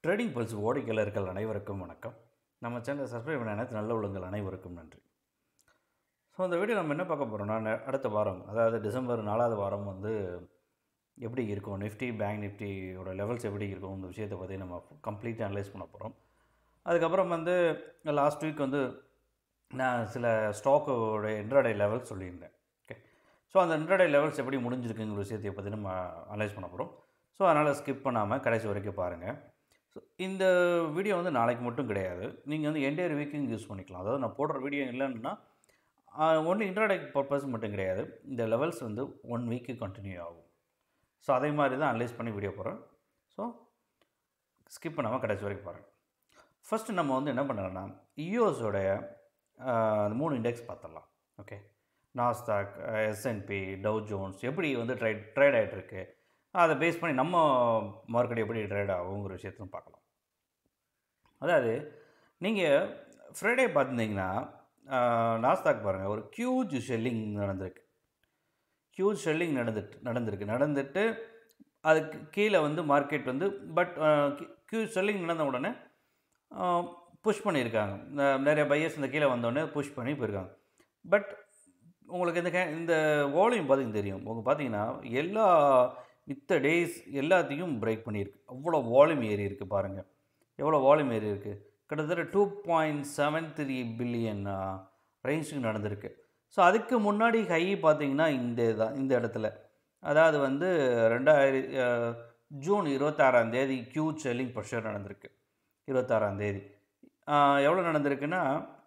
trading pulse ஓடிக்கையாளர்கள் அனைவருக்கும் வணக்கம் நம்ம சேனலை சப்ஸ்கிரைப் பண்ண அனைத்து நல்ல உள்ளங்கள் அனைவருக்கும் நன்றி ஸோ இந்த வீடியோ நம்ம என்ன பார்க்க போகிறோம்னா நெ- அடுத்த வாரம் அதாவது டிசம்பர் நாலாவது வாரம் வந்து எப்படி இருக்கும் நிஃப்டி பேங்க் நிஃப்டியோட லெவல்ஸ் எப்படி இருக்கும் இந்த விஷயத்தை பற்றி நம்ம கம்ப்ளீட்டாக அனலைஸ் பண்ண போகிறோம் அதுக்கப்புறம் வந்து லாஸ்ட் வீக் வந்து நான் சில ஸ்டாக்கோட இன்ட்ராடே லெவல்ஸ் சொல்லியிருந்தேன் ஓகே ஸோ அந்த இன்ட்ராடே லெவல்ஸ் எப்படி முடிஞ்சிருக்குங்கிற விஷயத்தை பற்றி நம்ம அனலைஸ் பண்ண போகிறோம் ஸோ அதனால் ஸ்கிப் பண்ணாமல் கடைசி வரைக்கும் பாருங்கள் ஸோ இந்த வீடியோ வந்து நாளைக்கு மட்டும் கிடையாது நீங்கள் வந்து என்டையர் வீக்கும் யூஸ் பண்ணிக்கலாம் அதாவது நான் போடுற வீடியோ இல்லைன்னா ஒன்லி இன்ட்ராடே பர்பஸ் மட்டும் கிடையாது இந்த லெவல்ஸ் வந்து ஒன் வீக்கு கண்டினியூ ஆகும் ஸோ அதே மாதிரி தான் அனலைஸ் பண்ணி வீடியோ போடுறேன் ஸோ ஸ்கிப் பண்ணாமல் கடைசி வரைக்கும் பாருங்கள் ஃபஸ்ட்டு நம்ம வந்து என்ன பண்ணலாம்னா இஓஸோடைய அந்த மூணு இண்டெக்ஸ் பார்த்துடலாம் okay Nasdaq S and P Dow Jones எப்படி வந்து ட்ரேட் ட்ரேட் ஆகிட்டு இருக்கு அதை பேஸ் பண்ணி நம்ம மார்க்கெட் எப்படி ட்ரேட் ஆகுங்கிற விஷயத்தையும் பார்க்கலாம் அதாவது நீங்கள் ஃப்ரைடே பார்த்துருந்தீங்கன்னா நாஸ்டாக் பாருங்கள் ஒரு ஹியூஜ் ஷெல்லிங் நடந்திருக்கு ஹியூஜ் ஷெல்லிங் நடந்துட்டு நடந்திருக்கு நடந்துட்டு அதுக்கு கீழே வந்து மார்க்கெட் வந்து பட் ஹியூஜ் ஷெல்லிங் நடந்த உடனே புஷ் பண்ணியிருக்காங்க ந- நிறைய பையர்ஸ் இந்த கீழே வந்தோடனே புஷ் பண்ணி போயிருக்காங்க பட் உங்களுக்கு இந்த கே- இந்த வால்யூம் பார்த்தீங்கன்னா தெரியும் உங்களுக்கு பார்த்தீங்கன்னா எல்லா மித்த டேஸ் எல்லாத்தையும் பிரேக் பண்ணியிருக்கு அவ்வளோ வால்யூம் ஏறி இருக்குது பாருங்கள் எவ்வளோ வால்யூம் ஏறி இருக்குது கிட்டத்தட்ட two point seven three billion ரேஞ்சுக்கு நடந்திருக்கு ஸோ அதுக்கு முன்னாடி ஹை பார்த்தீங்கன்னா இந்த தான் இந்த இடத்துல அதாவது வந்து ரெண்டாயிர அஹ், ஜூன் இருபத்தாறாம் தேதி கியூ செல்லிங் ப்ரெஷர் நடந்திருக்கு இருபத்தாறாம் தேதி ஆஹ், எவ்வளோ நடந்திருக்குன்னா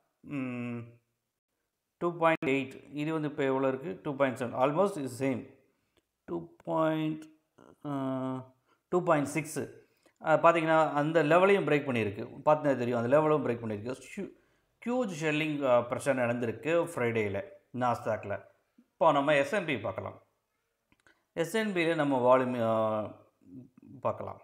டூ பாயிண்ட் எயிட் இது வந்து இப்போ எவ்வளோ இருக்குது two point seven almost is same two point two point six பார்த்தீங்கன்னா அந்த லெவலையும் பிரேக் பண்ணியிருக்கு பார்த்தீங்கன்னா தெரியும் அந்த லெவலும் பிரேக் பண்ணியிருக்கு ஹியூஜ் ஷெல்லிங் ப்ரெஷர் நடந்திருக்கு ஃப்ரைடேயில் நாஸ்டாக்கில் இப்போ நம்ம எஸ்என்பி பார்க்கலாம் எஸ்என்பியில் நம்ம வால்யூம் பார்க்கலாம்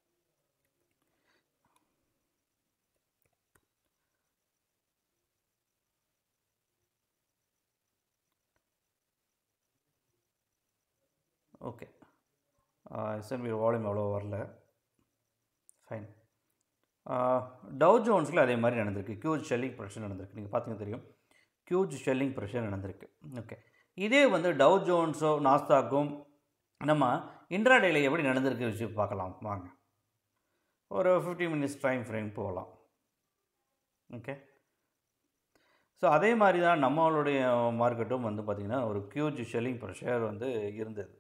ஓகே எஸ்என்பி வால்யூம் அவ்வளோ வரல ஃபைன் டவ் ஜோன்ஸில் அதே மாதிரி நடந்திருக்கு ஹியூஜ் ஷெல்லிங் ப்ரெஷர் நடந்திருக்கு நீங்கள் பார்த்தீங்கன்னா தெரியும் ஹியூஜ் ஷெல்லிங் ப்ரெஷர் நடந்திருக்கு ஓகே இதே வந்து டவ் ஜோன்ஸோ நாஸ்தாக்கும் நம்ம இன்ட்ராடேல எப்படி நடந்திருக்கு விஷயம் பார்க்கலாம் வாங்க ஒரு ஃபிஃப்டி மினிட்ஸ் டைம் ஃப்ரேம் போகலாம் ஓகே ஸோ அதே மாதிரி தான் நம்மளுடைய மார்க்கெட்டும் வந்து பார்த்திங்கன்னா ஒரு ஹியூஜ் ஷெல்லிங் ப்ரெஷர் வந்து இருந்தது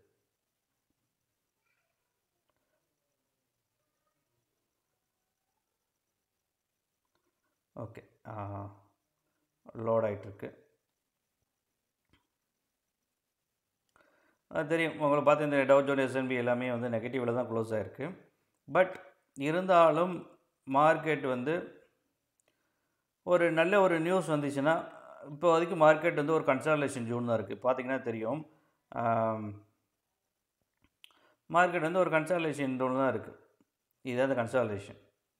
ஓகே லோட் ஆகிட்டுருக்கு தெரியும் உங்களை பார்த்து இந்த டவு ஜோன் எஸ்என்பி எல்லாமே வந்து நெகட்டிவில் தான் க்ளோஸ் ஆகிருக்கு பட் இருந்தாலும் மார்க்கெட் வந்து ஒரு நல்ல ஒரு நியூஸ் வந்துச்சுன்னா இப்போ வரைக்கும் மார்க்கெட் வந்து ஒரு கன்சாலேஷன் ஜூன் தான் இருக்குது பார்த்தீங்கன்னா தெரியும் மார்க்கெட் வந்து ஒரு கன்சாலேஷன் ஜோன் தான் இருக்குது இதுதான் அந்த கன்சாலேஷன்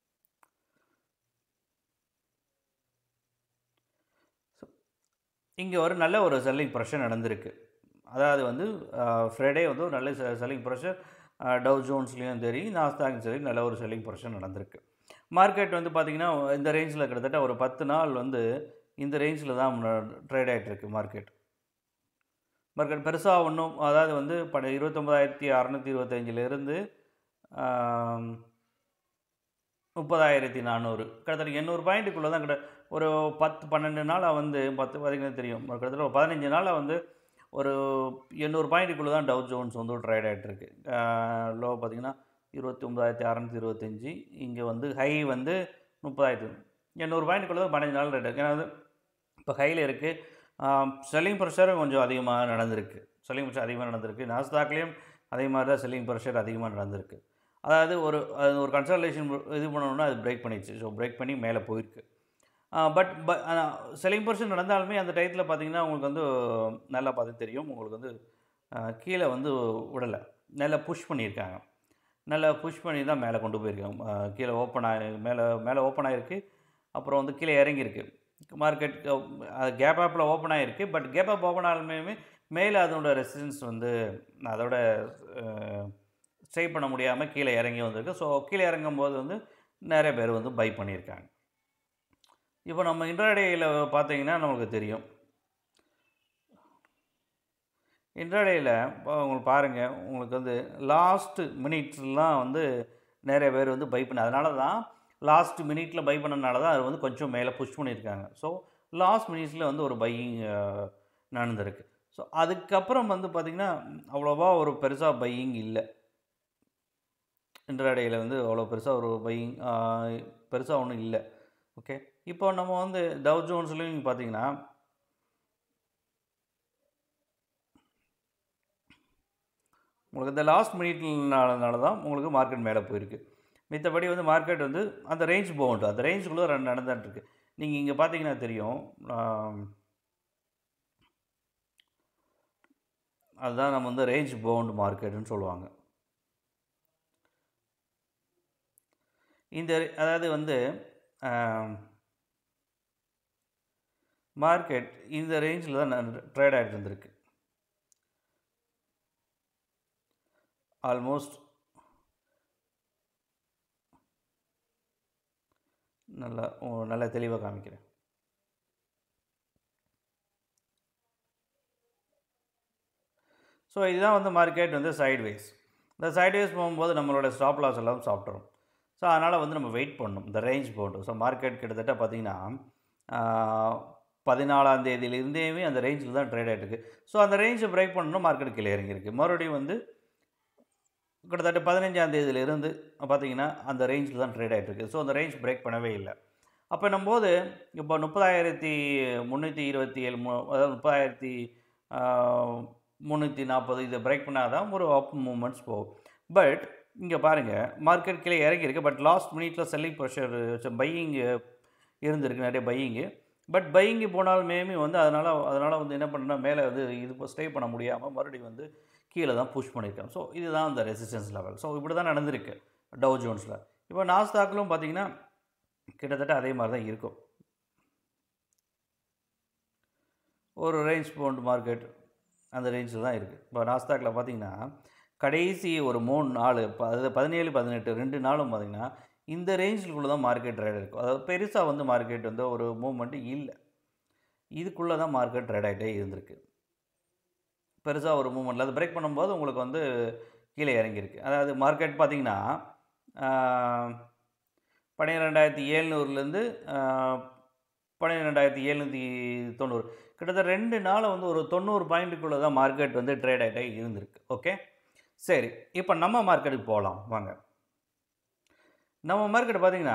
இங்கே ஒரு நல்ல ஒரு செல்லிங் ப்ரெஷர் நடந்திருக்கு அதாவது வந்து ஃப்ரைடே வந்து ஒரு நல்ல செல்லிங் ப்ரெஷர் டவ் ஜோன்ஸ்லேயும் சரி நாஸ்தாக்கும் சரி நல்ல ஒரு செல்லிங் ப்ரெஷர் நடந்திருக்கு மார்க்கெட் வந்து பார்த்திங்கன்னா இந்த ரேஞ்சில் கிட்டத்தட்ட ஒரு பத்து நாள் வந்து இந்த ரேஞ்சில் தான் ட்ரேட் ஆகிட்டு இருக்கு மார்க்கெட் மார்க்கெட் பெருசாக ஒன்றும் அதாவது வந்து ப இருபத்தொம்பதாயிரத்தி அறநூற்றி இருபத்தஞ்சிலேருந்து முப்பதாயிரத்தி நானூறு கிட்டத்தட்ட எண்ணூறு பாயிண்ட்டுக்குள்ளே தான் கிட்ட ஒரு பத்து பன்னெண்டு நாளாக வந்து பத்து பார்த்தீங்கன்னா தெரியும் ஒரு கிட்டத்தட்ட ஒரு பதினஞ்சு நாளாக வந்து ஒரு எண்ணூறு பாயிண்ட்டுக்குள்ளே தான் டவ் ஜோன்ஸ் வந்து ட்ரேட் ஆகிட்டுருக்கு லோ பார்த்தீங்கன்னா இருபத்தி ஒம்பதாயிரத்தி அறநூற்றி இருபத்தஞ்சி இங்கே வந்து ஹை வந்து முப்பதாயிரத்தி எண்ணூறு பாயிண்ட்டுக்குள்ளே தான் பதினஞ்சு நாள் ரேட் இருக்குது ஏன்னா வந்து இப்போ ஹையில் இருக்குது செல்லிங் ப்ரெஷரும் கொஞ்சம் அதிகமாக நடந்திருக்கு செல்லிங் ப்ரெஷர் அதிகமாக நடந்திருக்கு நாஸ்தாக்லேயும் அதே மாதிரி தான் செல்லிங் ப்ரெஷர் அதிகமாக நடந்திருக்கு அதாவது ஒரு அது ஒரு கன்சல்டேஷன் இது பண்ணணும்னா அது பிரேக் பண்ணிடுச்சு ஸோ பிரேக் பண்ணி மேலே போயிருக்கு பட் ப செல்லிங் பர்சன் நடந்தாலுமே அந்த டயத்தில் பார்த்தீங்கன்னா உங்களுக்கு வந்து நல்லா பார்த்து தெரியும் உங்களுக்கு வந்து ஆஹ், கீழே வந்து விடலை நல்லா புஷ் பண்ணியிருக்காங்க நல்லா புஷ் பண்ணி தான் மேலே கொண்டு போயிருக்காங்க ஆஹ், கீழே ஓப்பன் ஆகி மேலே மேலே ஓப்பன் ஆகிருக்கு அப்புறம் வந்து கீழே இறங்கியிருக்கு மார்க்கெட் கேப் ஆப்பில் ஓப்பன் ஆகிருக்கு பட் கேப் ஆப் ஓப்பன் ஆனாலுமே மேலே அதோட ரெசிஸ்டன்ஸ் வந்து அதோட ஸ்டே பண்ண முடியாமல் கீழே இறங்கி வந்திருக்கு ஸோ கீழே இறங்கும் போது வந்து நிறைய பேர் வந்து பை பண்ணியிருக்காங்க இப்போ நம்ம இன்ட்ராடேயில் பார்த்தீங்கன்னா நமக்கு தெரியும் இன்ட்ராடேயில் இப்போ உங்களுக்கு பாருங்கள் உங்களுக்கு வந்து லாஸ்ட்டு மினிட்ஸ்லாம் வந்து நிறைய பேர் வந்து பை பண்ண அதனால தான் லாஸ்ட் மினிட்ல பை பண்ணனால தான் அது வந்து கொஞ்சம் மேலே புஷ் பண்ணியிருக்காங்க ஸோ லாஸ்ட் மினிட்ஸில் வந்து ஒரு பையிங் நடந்திருக்கு ஸோ அதுக்கப்புறம் வந்து பார்த்திங்கன்னா அவ்வளோவா ஒரு பெருசாக பையிங் இல்லை இன்ட்ராடேயில் வந்து அவ்வளோ பெருசாக ஒரு பையிங் பெருசாக ஒன்றும் இல்லை ஓகே இப்போ நம்ம வந்து டவ் ஜோன்ஸ்லையும் பார்த்தீங்கன்னா உங்களுக்கு இந்த லாஸ்ட் மினிட்னால தான் உங்களுக்கு மார்க்கெட் மேலே போயிருக்கு மித்தபடி வந்து மார்க்கெட் வந்து அந்த ரேஞ்ச் பவுண்டு அந்த ரேஞ்சுக்குள்ளே ரன் நடந்துட்டுருக்கு நீங்கள் இங்கே பார்த்தீங்கன்னா தெரியும் ஆம், அதுதான் நம்ம வந்து ரேஞ்ச் பவுண்ட் மார்க்கெட்டுன்னு சொல்லுவாங்க இந்த அதாவது வந்து மார்க்கெட் இந்த ரேஞ்சில் தான் ட்ரேட் ஆகிட்டு இருந்திருக்கு ஆல்மோஸ்ட் நல்லா உ- நல்லா தெளிவாக காமிக்கிறேன் ஸோ இதுதான் வந்து மார்க்கெட் வந்து சைட்வேஸ் இந்த சைட்வேஸ் போகும்போது நம்மளோட ஸ்டாப் லாஸ் எல்லாம் சாப்பிட்றோம் ஸோ அதனால் வந்து நம்ம வெயிட் பண்ணணும் இந்த ரேஞ்ச் போட்டு ஸோ மார்க்கெட் கிட்டத்தட்ட பார்த்திங்கன்னா பதினாலாம் தேதியிலிருந்தே அந்த ரேஞ்சில் தான் ட்ரேட் ஆகிட்டு இருக்கு ஸோ அந்த ரேஞ்சை பிரேக் பண்ணணும் மார்க்கெட் கீழே இறங்கியிருக்கு மறுபடியும் வந்து கிட்டத்தட்ட பதினஞ்சாம் தேதியிலிருந்து பார்த்தீங்கன்னா அந்த ரேஞ்சில் தான் ட்ரேட் ஆகிட்டு இருக்கு ஸோ அந்த ரேஞ்ச் பிரேக் பண்ணவே இல்லை அப்போ போது இப்போ முப்பதாயிரத்தி முந்நூற்றி இருபத்தி ஏழு மு அதாவது முப்பதாயிரத்தி முந்நூற்றி நாற்பது இதை பிரேக் பண்ணால் தான் ஒரு அப் மூமெண்ட்ஸ் போகும் பட் இங்கே பாருங்கள் மார்க்கெட் கீழே இறங்கியிருக்கு பட் லாஸ்ட் மினிட்ல செல்லிங் ப்ரெஷர் பையிங் இருந்திருக்கு நிறைய பையிங்கு பட் பையிங்கு போனாலுமே வந்து அதனால் அதனால் வந்து என்ன பண்ணா மேலே வந்து இது இப்போ ஸ்டே பண்ண முடியாமல் மறுபடியும் வந்து கீழே தான் புஷ் பண்ணியிருக்காங்க ஸோ இதுதான் அந்த ரெசிஸ்டன்ஸ் லெவல் ஸோ இப்படி தான் நடந்திருக்கு டவ் ஜோன்ஸில் இப்போ நாஸ்தாக்லும் பார்த்தீங்கன்னா கிட்டத்தட்ட அதே மாதிரி தான் இருக்கும் ஒரு ரேஞ்ச் பவுண்ட் மார்க்கெட் அந்த ரேஞ்சில் தான் இருக்குது இப்போ நாஸ்தாக்கில் பார்த்தீங்கன்னா கடைசி ஒரு மூணு நாலு இப்போ அது பதினேழு பதினெட்டு ரெண்டு நாளும் பார்த்தீங்கன்னா இந்த ரேஞ்சுக்குள்ளே தான் மார்க்கெட் ட்ரேட் இருக்கும் அதாவது பெருசாக வந்து மார்க்கெட் வந்து ஒரு மூவ்மெண்ட்டு இல்லை இதுக்குள்ளே தான் மார்க்கெட் ட்ரேட் ஆகிட்டே இருந்திருக்கு பெருசாக ஒரு மூவ்மெண்ட்டில் அது பிரேக் பண்ணும்போது உங்களுக்கு வந்து கீழே இறங்கியிருக்கு அதாவது மார்க்கெட் பார்த்தீங்கன்னா பன்னிரெண்டாயிரத்தி ஏழ்நூறுலேருந்து பன்னிரெண்டாயிரத்தி எழுநூற்றி தொண்ணூறு கிட்டத்தட்ட ரெண்டு நாள் வந்து ஒரு தொண்ணூறு பாயிண்ட்டுக்குள்ளே தான் மார்க்கெட் வந்து ட்ரேட் ஆகிட்டே இருந்திருக்கு ஓகே சரி இப்போ நம்ம மார்க்கெட்டுக்கு போகலாம் வாங்க நம்ம மார்க்கெட் பார்த்தீங்கன்னா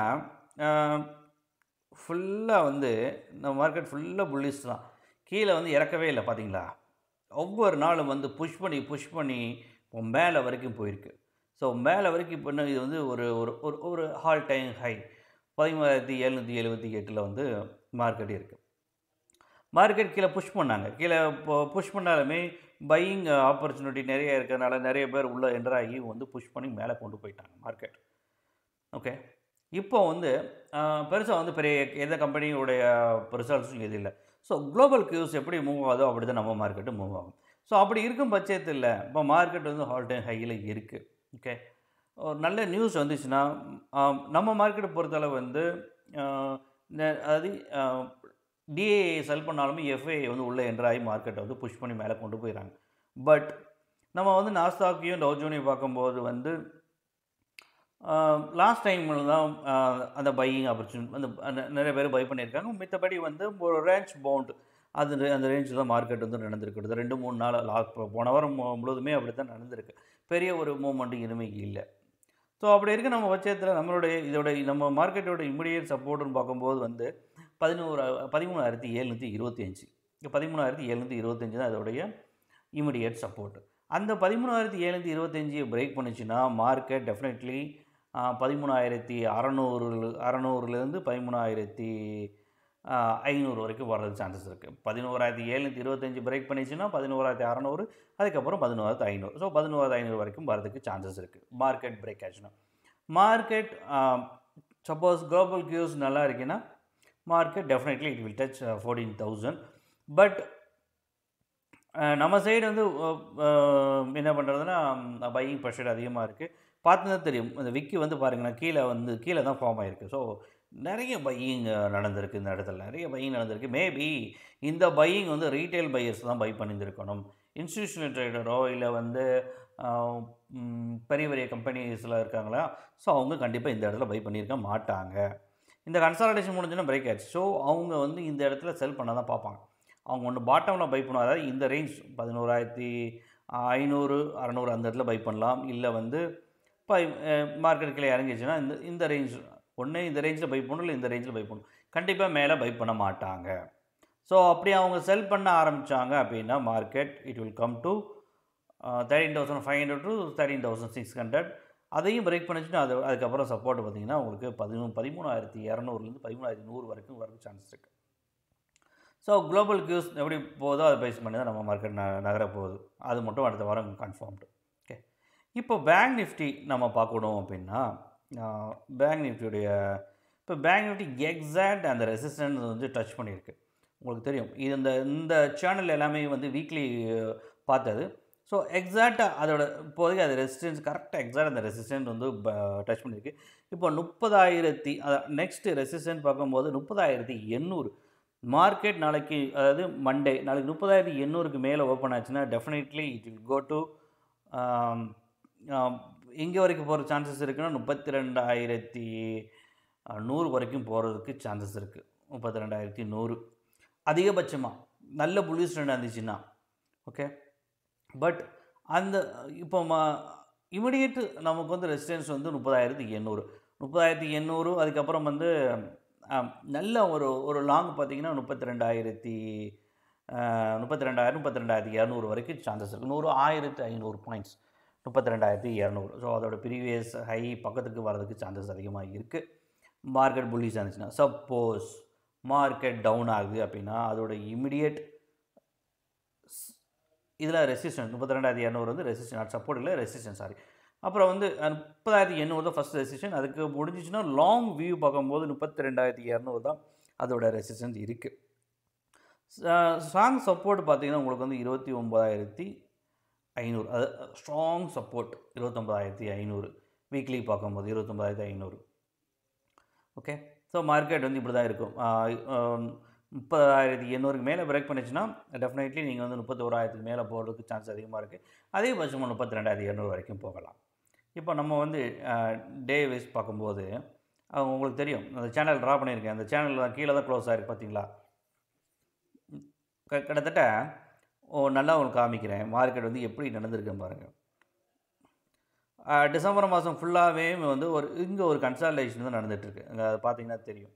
ஃபுல்லாக வந்து நம்ம மார்க்கெட் ஃபுல்லாக புல்லிஸ் தான் கீழே வந்து இறக்கவே இல்லை பார்த்தீங்களா ஒவ்வொரு நாளும் வந்து புஷ் பண்ணி புஷ் பண்ணி இப்போ மேலே வரைக்கும் போயிருக்கு ஸோ மேலே வரைக்கும் இப்போ இன்னும் இது வந்து ஒரு ஒரு ஒரு ஒரு ஹால் டைம் ஹை பதிமூணாயிரத்தி எழுநூற்றி எழுபத்தி எட்டில் வந்து மார்க்கெட் இருக்குது மார்க்கெட் கீழே புஷ் பண்ணாங்க கீழே இப்போ புஷ் பண்ணாலுமே பையிங் ஆப்பர்ச்சுனிட்டி நிறைய இருக்கிறதுனால நிறைய பேர் உள்ளே என்ட்ராகி வந்து புஷ் பண்ணி மேலே கொண்டு போயிட்டாங்க மார்க்கெட் ஓகே இப்போ வந்து பெருசாக வந்து பெரிய எந்த கம்பெனியோடைய ரிசல்ட்ஸும் எது இல்லை ஸோ குளோபல் கியூஸ் எப்படி மூவ் ஆகுதோ அப்படி தான் நம்ம மார்க்கெட்டு மூவ் ஆகும் ஸோ அப்படி இருக்கும் பட்சத்தில் இப்போ மார்க்கெட் வந்து ஹால் டைம் ஹையில் இருக்குது ஓகே ஒரு நல்ல நியூஸ் வந்துச்சுன்னா ஆம், நம்ம மார்க்கெட்டை பொறுத்தளவு வந்து ஆஹ், நெ- அதாவது டிஏ செல் பண்ணாலுமே எஃப்ஐ வந்து உள்ளே என்ட்ராகி மார்க்கெட்டை வந்து புஷ் பண்ணி மேலே கொண்டு போயிடறாங்க பட் நம்ம வந்து நாஸ்தாக்கையும் டவுஜோனையும் பார்க்கும்போது வந்து லாஸ்ட் டைமில் தான் ஆஹ், அந்த பையிங் ஆப்பர்ச்சுனிட்டி அந்த அந்த நிறைய பேர் பை பண்ணியிருக்காங்க மித்தபடி வந்து ஒரு ரேஞ்ச் பவுண்ட் அது re- அந்த ரேஞ்சில் தான் மார்க்கெட் வந்து நடந்திருக்கு ரெண்டு மூணு நாள் லாஸ்ட் போன வாரம் மு- முழுவதுமே அப்படி தான் நடந்திருக்கு பெரிய ஒரு மூமெண்ட்டு இனிமே இல்லை ஸோ அப்படி இருக்க நம்ம பட்சத்தில் நம்மளுடைய இதோட நம்ம மார்க்கெட்டோட இமிடியேட் சப்போர்ட்னு பார்க்கும்போது வந்து பதினோரு பதிமூணாயிரத்தி எழுநூற்றி இருபத்தி அஞ்சு பதிமூணாயிரத்தி எழுநூற்றி இருபத்தஞ்சு தான் அதோடைய இமிடியேட் சப்போர்ட் அந்த பதிமூணாயிரத்தி எழுநூற்றி இருபத்தஞ்சி பிரேக் பண்ணுச்சுன்னா மார்க்கெட் டெஃபினெட்லி பதிமூணாயிரத்தி அறநூறு அறநூறுலேருந்து பதிமூணாயிரத்தி ஐநூறு வரைக்கும் வர்றது சான்சஸ் இருக்குது பதினோராயிரத்தி எழுநூற்றி இருபத்தஞ்சி பிரேக் பண்ணிச்சுன்னா பதினோராயிரத்தி அறநூறு அதுக்கப்புறம் பதினோராயிரத்தி ஐநூறு ஸோ பதினோராயிரத்தி ஐநூறு வரைக்கும் வரதுக்கு சான்சஸ் இருக்குது மார்க்கெட் பிரேக் ஆச்சுன்னா மார்க்கெட் சப்போஸ் குளோபல் கியூஸ் நல்லா இருக்குன்னா market definitely it will touch fourteen thousand but நம்ம சைடு வந்து அஹ், அஹ், என்ன பண்ணுறதுன்னா பையிங் ப்ரெஷர் அதிகமாக இருக்குது பார்த்தா தெரியும் இந்த விக்கி வந்து பாருங்கன்னா கீழே வந்து கீழே தான் ஃபார்ம் ஆகிருக்கு ஸோ நிறைய பையிங் நடந்திருக்கு இந்த இடத்துல நிறைய பையிங் நடந்திருக்கு மேபி இந்த பையிங் வந்து ரீட்டைல் பையர்ஸ் தான் பை பண்ணியிருக்கணும் இன்ஸ்டியூஷனல் ட்ரேடரோ இல்லை வந்து ஆஹ், ம், பெரிய பெரிய கம்பெனிஸில் இருக்காங்களா ஸோ அவங்க கண்டிப்பாக இந்த இடத்துல பை பண்ணியிருக்க மாட்டாங்க இந்த கன்சாலிடேஷன் முடிஞ்சுன்னா பிரேக் ஆயிடுச்சு ஸோ அவங்க வந்து இந்த இடத்துல செல் பண்ண தான் பார்ப்பாங்க அவங்க ஒன்று பாட்டமில் பை பண்ணுவாங்க அதாவது இந்த ரேஞ்ச் பதினோராயிரத்தி ஐநூறு அறநூறு அந்த இடத்துல பை பண்ணலாம் இல்லை வந்து இப்போ மார்க்கெட் கீழே இறங்கிச்சுன்னா இந்த இந்த ரேஞ்ச் ஒன்று இந்த ரேஞ்சில் பை பண்ணணும் இல்லை இந்த ரேஞ்சில் பை பண்ணணும் கண்டிப்பாக மேலே பை பண்ண மாட்டாங்க ஸோ அப்படி அவங்க செல் பண்ண ஆரம்பித்தாங்க அப்படின்னா market it will come to thirteen thousand five hundred to thirteen thousand six hundred அதையும் பிரேக் பண்ணிச்சுன்னா அது அதுக்கப்புறம் சப்போர்ட் பார்த்தீங்கன்னா உங்களுக்கு பதிமூணு பதிமூணாயிரத்தி இரநூறுலேருந்து பதிமூணாயிரத்தி நூறு வரைக்கும் வரக்கு சான்ஸ் இருக்குது ஸோ குளோபல் கியூஸ் எப்படி போகுதோ அதை பேஸ் பண்ணி தான் நம்ம மார்க்கெட் ந நகர போகுது அது மட்டும் அடுத்த வாரம் கன்ஃபார்ம்டு ஓகே இப்போ பேங்க் நிஃப்டி நம்ம பார்க்கணும் அப்படின்னா பேங்க் நிஃப்டியுடைய இப்போ பேங்க் நிஃப்டி எக்ஸாக்ட் அந்த ரெசிஸ்டன்ஸ் வந்து டச் பண்ணியிருக்கு உங்களுக்கு தெரியும் இது இந்த இந்த சேனல் எல்லாமே வந்து வீக்லி பார்த்தது ஸோ எக்ஸாக்டாக அதோட இப்போதைக்கு அது ரெசிஸ்டன்ஸ் கரெக்டாக எக்ஸாக்ட் அந்த ரெசிஸ்டன்ஸ் வந்து டச் பண்ணியிருக்கு இப்போ முப்பதாயிரத்தி நெக்ஸ்ட்டு ரெசிஸ்டன்ஸ் பார்க்கும்போது முப்பதாயிரத்தி எண்ணூறு மார்க்கெட் நாளைக்கு அதாவது மண்டே நாளைக்கு முப்பதாயிரத்தி எண்ணூறுக்கு மேலே ஓப்பன் ஆச்சுன்னா definitely it will go to எங்கே வரைக்கும் போகிற சான்சஸ் இருக்குன்னா முப்பத்தி ரெண்டாயிரத்தி நூறு வரைக்கும் போகிறதுக்கு சான்சஸ் இருக்குது முப்பத்தி ரெண்டாயிரத்தி நூறு அதிகபட்சமாக நல்ல புலிஸ் ட்ரெண்ட் இருந்துச்சுன்னா ஓகே பட் அந்த இப்போ ம இமிடியேட்டு நமக்கு வந்து ரெசிடென்ஸ் வந்து முப்பதாயிரத்தி எண்ணூறு முப்பதாயிரத்தி எண்ணூறு அதுக்கப்புறம் வந்து ஆம், நல்ல ஒரு ஒரு லாங் பார்த்தீங்கன்னா முப்பத்தி ரெண்டாயிரத்தி முப்பத்தி ரெண்டாயிரம் முப்பத்தி ரெண்டாயிரத்தி இரநூறு வரைக்கும் சான்சஸ் இருக்குது நூறு ஆயிரத்து ஐநூறு பாயிண்ட்ஸ் முப்பத்தி ரெண்டாயிரத்தி இரநூறு ஸோ அதோட ப்ரீவியஸ் ஹை பக்கத்துக்கு வர்றதுக்கு சான்சஸ் அதிகமாக இருக்குது மார்க்கெட் புல்லிஸ் இருந்துச்சுன்னா சப்போஸ் மார்க்கெட் டவுன் ஆகுது அப்படின்னா அதோட இமிடியேட் இதில் ரெசிஸ்டன்ஸ் முப்பத்தி ரெண்டாயிரத்தி இரநூறு வந்து ரெசிஸ்டன்ஸ் சப்போர்ட் இல்லை ரெசிஸ்டன்ஸ் சாரி அப்புறம் வந்து அஹ், முப்பதாயிரத்தி எண்ணூறு தான் ஃபஸ்ட் ரெசிஸ்டன் அதுக்கு முடிஞ்சிச்சுன்னா லாங் வியூ பார்க்கும்போது முப்பத்தி ரெண்டாயிரத்தி இரநூறு தான் அதோட ரெசிஸ்டன்ஸ் இருக்குது ஸ்ட்ராங் சப்போர்ட் பார்த்தீங்கன்னா உங்களுக்கு வந்து இருபத்தி ஒம்பதாயிரத்தி ஐநூறு அது ஸ்ட்ராங் சப்போர்ட் இருபத்தொம்பதாயிரத்தி ஐநூறு வீக்லி பார்க்கும்போது இருபத்தொம்பதாயிரத்தி ஐநூறு ஓகே ஸோ மார்க்கெட் வந்து இப்படி தான் இருக்கும் முப்பதாயிரத்தி எண்ணூறுக்கு மேலே பிரேக் பண்ணிச்சுன்னா டெஃபினெட்லி நீங்கள் வந்து முப்பத்தோராயிரத்துக்கு மேலே போகிறதுக்கு சான்ஸ் அதிகமாக இருக்குது அதிகபட்சமாக முப்பத்தி ரெண்டாயிரத்தி இரநூறு வரைக்கும் போகலாம் இப்போ நம்ம வந்து டே வைஸ் பார்க்கும்போது அஹ், உங்களுக்கு தெரியும் அந்த சேனல் ட்ரா பண்ணியிருக்கேன் அந்த சேனல் தான் கீழே தான் க்ளோஸ் ஆகிருக்கு பார்த்தீங்களா க- கிட்டத்தட்ட ஓ நல்லா உங்களுக்கு காமிக்கிறேன் மார்க்கெட் வந்து எப்படி நடந்திருக்குன்னு பாருங்கள் டிசம்பர் மாதம் ஃபுல்லாகவே வந்து ஒரு இங்கே ஒரு கன்சால்டேஷன் தான் நடந்துகிட்ருக்கு அங்கே அதை பார்த்தீங்கன்னா தெரியும்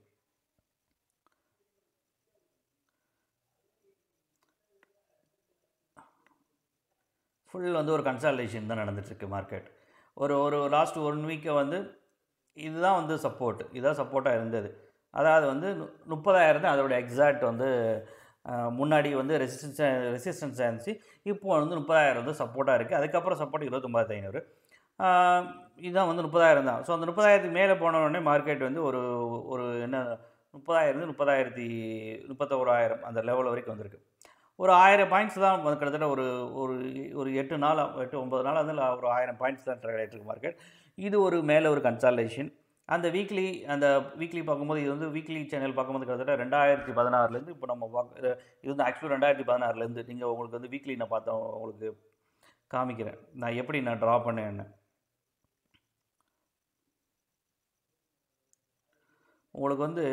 ஃபுல் வந்து ஒரு கன்சால்டேஷன் தான் நடந்துகிட்ருக்கு மார்க்கெட் ஒரு ஒரு லாஸ்ட் ஒன் வீக்கை வந்து இதுதான் வந்து சப்போர்ட் இதுதான் சப்போர்ட்டாக இருந்தது அதாவது வந்து நு- முப்பதாயிரம் தான் அதோட எக்ஸாக்ட் வந்து அஹ், முன்னாடி வந்து ரெசிஸ்டன்ஸ் ரெசிஸ்டன்ஸாக இருந்துச்சு இப்போ வந்து முப்பதாயிரம் வந்து சப்போர்ட்டாக இருக்குது அதுக்கப்புறம் சப்போர்ட் இருபத்தொம்பதாயிரத்தி ஐநூறு ஆஹ் இதுதான் வந்து முப்பதாயிரம் தான் ஸோ அந்த முப்பதாயிரத்துக்கு மேலே போன உடனே மார்க்கெட் வந்து ஒரு ஒரு என்ன முப்பதாயிரம் முப்பதாயிரத்தி முப்பத்தோராயிரம் அந்த லெவல் வரைக்கும் வந்திருக்கு ஒரு ஆயிரம் பாயிண்ட்ஸ் தான் வந்து கிட்டத்தட்ட ஒரு ஒரு ஒரு எட்டு நாள் எட்டு ஒம்பது நாள் வந்து ஒரு ஆயிரம் பாயிண்ட்ஸ் தான் ட்ரேட் ஆகிட்டு இருக்கு மார்க்கெட் இது ஒரு மேலே ஒரு கன்சால்டேஷன் அந்த வீக்லி அந்த வீக்லி பார்க்கும்போது இது வந்து வீக்லி சேனல் பார்க்கும்போது கிட்டத்தட்ட ரெண்டாயிரத்தி பதினாறுலேருந்து இப்போ நம்ம பார்க்க இது வந்து ஆக்சுவலி ரெண்டாயிரத்தி பதினாறுலேருந்து நீங்கள் உங்களுக்கு வந்து வீக்லி நான் பார்த்தேன் உங்களுக்கு காமிக்கிறேன் நான் எப்படி நான் ட்ரா பண்ணேன்னு உங்களுக்கு வந்து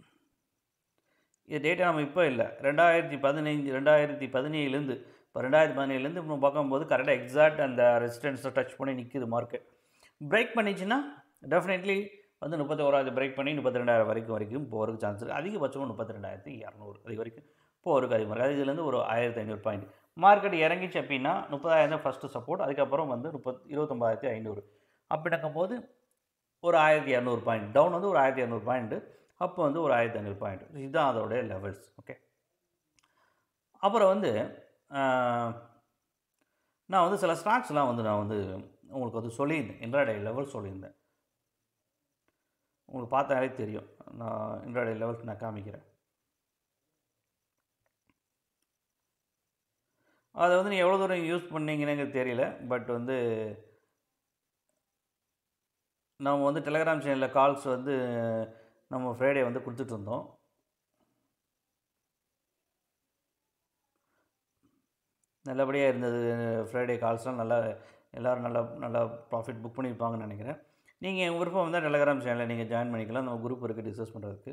இது டேட்டா நம்ம இப்போ இல்லை ரெண்டாயிரத்தி பதினைஞ்சு ரெண்டாயிரத்தி பதினேழுலேருந்து இப்போ ரெண்டாயிரத்தி பதினேழுலேருந்து இப்போ பார்க்கும்போது கரெக்டாக எக்ஸாக்ட் அந்த ரெசிஸ்டன்ஸை டச் பண்ணி நிற்கிது மார்க்கெட் பிரேக் பண்ணிச்சுன்னா டெஃபினெட்லி வந்து முப்பத்தி ஓராயிரத்து பிரேக் பண்ணி முப்பத்தி ரெண்டாயிரம் வரைக்கும் வரைக்கும் போகிறதுக்கு சான்ஸ் இருக்குது அதிகபட்சமாக முப்பத்தி ரெண்டாயிரத்தி இரநூறு அது வரைக்கும் போகிறதுக்கு அதிகமாக இருக்குது அது இதுலேருந்து ஒரு ஆயிரத்தி ஐநூறு பாயிண்ட் மார்க்கெட் இறங்கிச்சு அப்படின்னா முப்பதாயிரம் தான் ஃபஸ்ட்டு சப்போர்ட் அதுக்கப்புறம் வந்து முப்பத் இருபத்தொம்பதாயிரத்தி ஐநூறு அப்படின்னும் போது ஒரு ஆயிரத்தி இரநூறு பாயிண்ட் டவுன் வந்து ஒரு ஆயிரத்தி இரநூறு பாயிண்ட்டு அப்போ வந்து ஒரு ஆயிரத்தி ஐநூறு பாயிண்ட் இதுதான் அதோடைய லெவல்ஸ் ஓகே அப்புறம் வந்து ஆஹ், நான் வந்து சில ஸ்டாக்ஸ்லாம் வந்து நான் வந்து உங்களுக்கு வந்து சொல்லியிருந்தேன் இன்ட்ராடே லெவல் சொல்லியிருந்தேன் உங்களுக்கு பார்த்தாலே தெரியும் நான் இன்ட்ராடே லெவல்ஸ் நான் காமிக்கிறேன் அதை வந்து நீங்கள் எவ்வளோ தூரம் யூஸ் பண்ணீங்கன்னு எனக்கு தெரியல பட் வந்து நம்ம வந்து டெலகிராம் சேனலில் கால்ஸ் வந்து நம்ம ஃப்ரைடே வந்து கொடுத்துட்ருந்தோம் நல்லபடியாக இருந்தது ஃப்ரைடே கால்ஸ்லாம் நல்லா எல்லோரும் நல்லா நல்லா ப்ராஃபிட் புக் பண்ணியிருப்பாங்கன்னு நினைக்கிறேன் நீங்கள் எங்கள் விருப்பம் வந்தால் டெலகிராம் சேனலில் நீங்கள் ஜாயின் பண்ணிக்கலாம் நம்ம குரூப் இருக்குது டிஸ்கஸ் பண்ணுறதுக்கு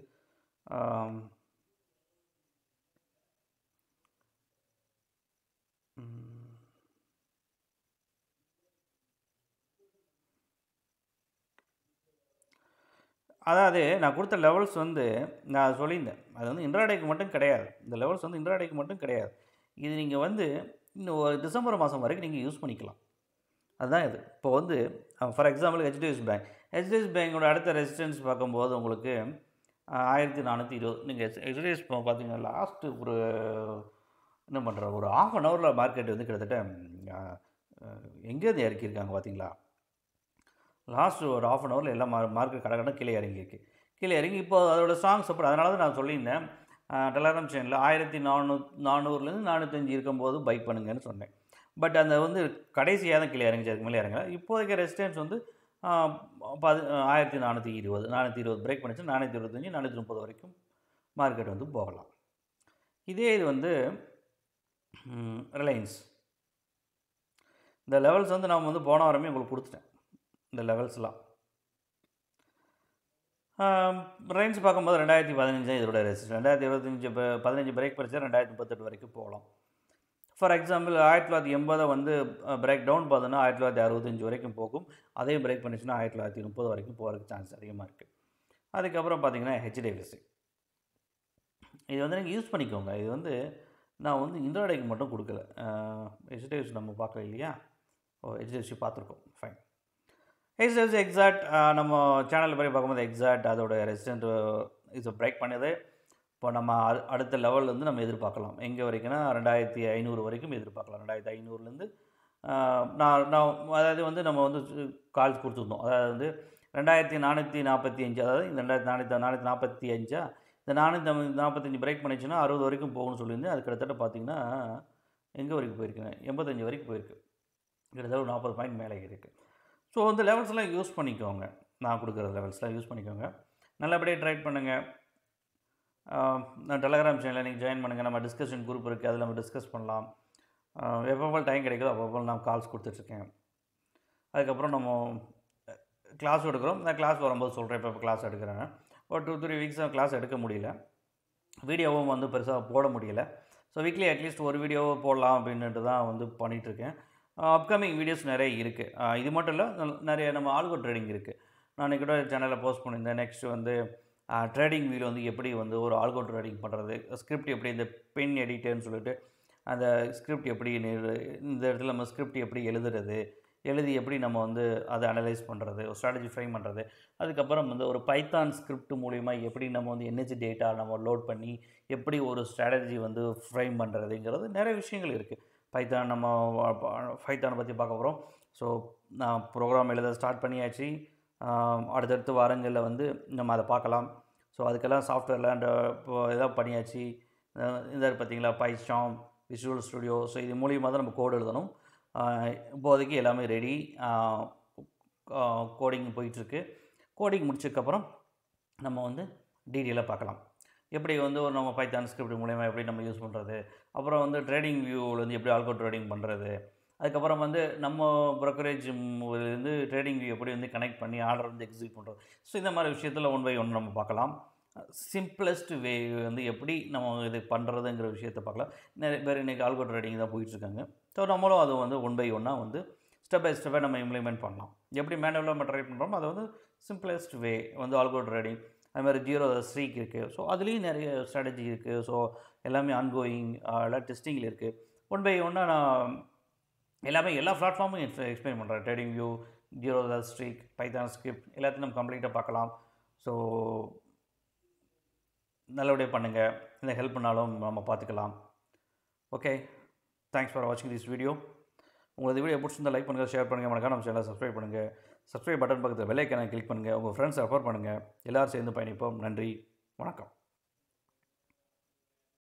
அதாவது நான் கொடுத்த லெவல்ஸ் வந்து நான் சொல்லியிருந்தேன் அது வந்து இன்ட்ராடேக்கு மட்டும் கிடையாது இந்த லெவல்ஸ் வந்து இன்ட்ராடேக்கு மட்டும் கிடையாது இது நீங்கள் வந்து இன்னும் ஒரு டிசம்பர் மாதம் வரைக்கும் நீங்கள் யூஸ் பண்ணிக்கலாம் அதுதான் இது இப்போ வந்து for example HDFC Bank HDFC பேங்கோட அடுத்த ரெசிஸ்டன்ஸ் பார்க்கும்போது உங்களுக்கு ஆயிரத்தி நானூற்றி இருபது நீங்கள் ஹெச்டிஎஃப்சி பார்த்தீங்கன்னா லாஸ்ட்டு ஒரு என்ன பண்ணுற ஒரு ஆஃப் அன் ஹவரில் மார்க்கெட் வந்து கிட்டத்தட்ட எங்கேருந்து இறக்கியிருக்காங்க பார்த்தீங்களா லாஸ்ட் ஒரு ஆஃப் அன் ஹவரில் எல்லாம் மா மார்க்கெட் கடை கடை கீழே இறங்கியிருக்கு கீழே இறங்கி இப்போ அதோட ஸ்ட்ராங் சப்போர்ட் அதனால தான் நான் சொல்லியிருந்தேன் டெலகிராம் சேனலில் ஆயிரத்தி நானூ நானூறுலேருந்து நானூற்றஞ்சு இருக்கும்போது பைக் பண்ணுங்கன்னு சொன்னேன் பட் அந்த வந்து கடைசியாக தான் கீழே இறங்கிச்சு அதுக்கு மேலே இறங்கல இப்போதைக்கு ரெசிஸ்டன்ஸ் வந்து பது ஆயிரத்தி நானூற்றி இருபது நானூற்றி இருபது பிரேக் பண்ணிச்சு நானூற்றி இருபத்தஞ்சி நானூற்றி முப்பது வரைக்கும் மார்க்கெட் வந்து போகலாம் இதே இது வந்து ரிலையன்ஸ் இந்த லெவல்ஸ் வந்து நான் வந்து போன வாரமே உங்களுக்கு கொடுத்துட்டேன் இந்த லெவல்ஸ்லாம் ரேஞ்ச் பார்க்கும்போது ரெண்டாயிரத்தி பதினஞ்சு தான் இதோட ரெசிஸ்ட் ரெண்டாயிரத்தி இருபத்தஞ்சி பதினஞ்சு பிரேக் படித்தா ரெண்டாயிரத்தி முப்பத்தெட்டு வரைக்கும் போகலாம் ஃபார் எக்ஸாம்பிள் ஆயிரத்தி தொள்ளாயிரத்தி எண்பதை வந்து பிரேக் டவுன் பார்த்தோன்னா ஆயிரத்தி தொள்ளாயிரத்தி அறுபத்தஞ்சு வரைக்கும் போகும் அதே பிரேக் பண்ணிச்சுன்னா ஆயிரத்தி தொள்ளாயிரத்தி முப்பது வரைக்கும் போகிறதுக்கு சான்ஸ் அதிகமாக இருக்குது அதுக்கப்புறம் பார்த்தீங்கன்னா ஹெச்டிஎஃப்சி இது வந்து நீங்கள் யூஸ் பண்ணிக்கோங்க இது வந்து நான் வந்து இன்ட்ராடேக்கு மட்டும் கொடுக்கல ஹெச்டிஎஃப்சி நம்ம பார்க்கல இல்லையா ஓ ஹெச்டிஎஃப்சி பார்த்துருக்கோம் ஃபைன் ஹெச்டிஎஃப்சி எக்ஸாக்ட் நம்ம சேனல் படி பார்க்கும்போது எக்ஸாக்ட் அதோட ரெசிடென்ட் இது பிரேக் பண்ணது இப்போ நம்ம அடுத்த லெவல் வந்து நம்ம எதிர்பார்க்கலாம் எங்கே வரைக்கும்னா ரெண்டாயிரத்தி ஐநூறு வரைக்கும் எதிர்பார்க்கலாம் ரெண்டாயிரத்தி ஐநூறுலேருந்து நான் நான் அதாவது வந்து நம்ம வந்து கால்ஸ் கொடுத்துருந்தோம் அதாவது வந்து ரெண்டாயிரத்தி நானூற்றி நாற்பத்தி அஞ்சு அதாவது இந்த ரெண்டாயிரத்தி நானூற்றி நானூற்றி நாற்பத்தி அஞ்சா இந்த நானூற்றி நாற்பத்தஞ்சு பிரேக் பண்ணிச்சுன்னா அறுபது வரைக்கும் போகணும்னு சொல்லியிருந்தேன் அது கிட்டத்தட்ட பார்த்தீங்கன்னா எங்கே வரைக்கும் போயிருக்குங்க எண்பத்தஞ்சு வரைக்கும் போயிருக்கு கிட்டத்தட்ட ஒரு நாற்பது பாயிண்ட் மேலே இருக்குது ஸோ இந்த லெவல்ஸ்லாம் யூஸ் பண்ணிக்கோங்க நான் கொடுக்குற லெவல்ஸ்லாம் யூஸ் பண்ணிக்கோங்க நல்லபடியாக ட்ரைட் பண்ணுங்கள் நான் டெலகிராம் சேனலில் நீங்கள் ஜாயின் பண்ணுங்கள் நம்ம டிஸ்கஷன் குரூப் இருக்குது அதில் நம்ம டிஸ்கஸ் பண்ணலாம் எப்போ டைம் கிடைக்குதோ அப்போ நான் கால்ஸ் கொடுத்துட்ருக்கேன் அதுக்கப்புறம் நம்ம கிளாஸ் எடுக்கிறோம் நான் கிளாஸ் வரும்போது சொல்கிறேன் இப்போ கிளாஸ் எடுக்கிறேன் ஒரு டூ த்ரீ வீக்ஸாக கிளாஸ் எடுக்க முடியல வீடியோவும் வந்து பெருசாக போட முடியல ஸோ வீக்லி அட்லீஸ்ட் ஒரு வீடியோ போடலாம் அப்படின்ட்டு தான் வந்து பண்ணிகிட்ருக்கேன் அப்கமிங் வீடியோஸ் நிறைய இருக்குது இது மட்டும் இல்லை நிறைய நம்ம ஆல்கோ ட்ரேடிங் இருக்குது நான் கூட சேனலில் போஸ்ட் பண்ணியிருந்தேன் நெக்ஸ்ட் வந்து ட்ரேடிங் வீடியோ வந்து எப்படி வந்து ஒரு ஆல்கோ ட்ரேடிங் பண்ணுறது ஸ்கிரிப்ட் எப்படி இந்த பென் எடிட்டர்னு சொல்லிட்டு அந்த ஸ்கிரிப்ட் எப்படி இந்த இடத்துல நம்ம ஸ்கிரிப்ட் எப்படி எழுதுறது எழுதி எப்படி நம்ம வந்து அதை அனலைஸ் பண்ணுறது ஒரு ஸ்ட்ராட்டஜி ஃப்ரேம் பண்ணுறது அதுக்கப்புறம் வந்து ஒரு பைத்தான் ஸ்கிரிப்ட் மூலிமா எப்படி நம்ம வந்து என்ஹெச் டேட்டா நம்ம லோட் பண்ணி எப்படி ஒரு ஸ்ட்ராட்டஜி வந்து ஃப்ரேம் பண்ணுறதுங்கிறது நிறைய விஷயங்கள் இருக்குது பைத்தான் நம்ம பைத்தானை பற்றி பார்க்க போகிறோம் ஸோ நான் ப்ரோக்ராம் எழுத ஸ்டார்ட் பண்ணியாச்சு அடுத்தடுத்த வாரங்களில் வந்து நம்ம அதை பார்க்கலாம் ஸோ அதுக்கெல்லாம் சாஃப்ட்வேரில் அந்த இப்போ எதாவது பண்ணியாச்சு இந்த பார்த்தீங்களா பைஸ்டாம் விஷுவல் ஸ்டுடியோ ஸோ இது மூலியமாக தான் நம்ம கோடு எழுதணும் இப்போதைக்கு எல்லாமே ரெடி கோடிங் போயிட்டுருக்கு கோடிங் முடிச்சதுக்கப்புறம் நம்ம வந்து டீட்டெயிலாக பார்க்கலாம் எப்படி வந்து ஒரு நம்ம பைத்தான் ஸ்கிரிப்ட் மூலயமா எப்படி நம்ம யூஸ் பண்ணுறது அப்புறம் வந்து ட்ரேடிங் வியூவில் வந்து எப்படி ஆல்கோ ட்ரேடிங் பண்ணுறது அதுக்கப்புறம் வந்து நம்ம ப்ரோக்கரேஜ் வந்து ட்ரேடிங் வியூ எப்படி வந்து கனெக்ட் பண்ணி ஆர்டர் வந்து எக்ஸிக்யூட் பண்ணுறது ஸோ இந்த மாதிரி விஷயத்தில் ஒன் பை ஒன் நம்ம பார்க்கலாம் சிம்பிளஸ்ட் வே வந்து எப்படி நம்ம இது பண்ணுறதுங்கிற விஷயத்த பார்க்கலாம் நிறைய பேர் இன்றைக்கி ஆல்கோ ட்ரேடிங் தான் போயிட்டுருக்காங்க ஸோ நம்மளும் அது வந்து ஒன் பை ஒன்னாக வந்து ஸ்டெப் பை ஸ்டெப்பாக நம்ம இம்ப்ளிமெண்ட் பண்ணலாம் எப்படி மேனுவலாக நம்ம ட்ரை பண்ணுறோமோ அதை வந்து சிம்பிளஸ்ட் வே வந்து ஆல்கோ ட்ரேடிங் அது மாதிரி ஜீரோ ஸ்ட்ரீக் இருக்குது ஸோ அதுலேயும் நிறைய ஸ்ட்ராட்டஜி இருக்குது ஸோ எல்லாமே ஆன்கோயிங் எல்லாம் டெஸ்டிங்கில் இருக்குது ஒன் பை ஒன்னாக நான் எல்லாமே எல்லா பிளாட்ஃபார்மும் எக்ஸ்பிளைன் பண்ணுறேன் trading view zero streak Python script எல்லாத்தையும் நம்ம கம்ப்ளீட்டாக பார்க்கலாம் ஸோ நல்லபடியாக பண்ணுங்கள் இந்த ஹெல்ப் பண்ணாலும் நம்ம பார்த்துக்கலாம் ஓகே தேங்க்ஸ் ஃபார் வாட்சிங் திஸ் வீடியோ உங்களுக்கு வீடியோ பிடிச்சிருந்தா லைக் பண்ணுங்கள் ஷேர் பண்ணுங்கள் மறக்காம நம்ம சேனலை சப்ஸ்கிரைப் பண்ணுங்கள் சப்ஸ்கிரைப் பட்டன் பக்கத்தில் வெள்ளைக்கான கிளிக் பண்ணுங்கள் உங்கள் ஃப்ரெண்ட்ஸ் ரெஃபர் பண்ணுங்கள் எல்லோரும் சேர்ந்து பயணிப்போம் நன்றி வணக்கம்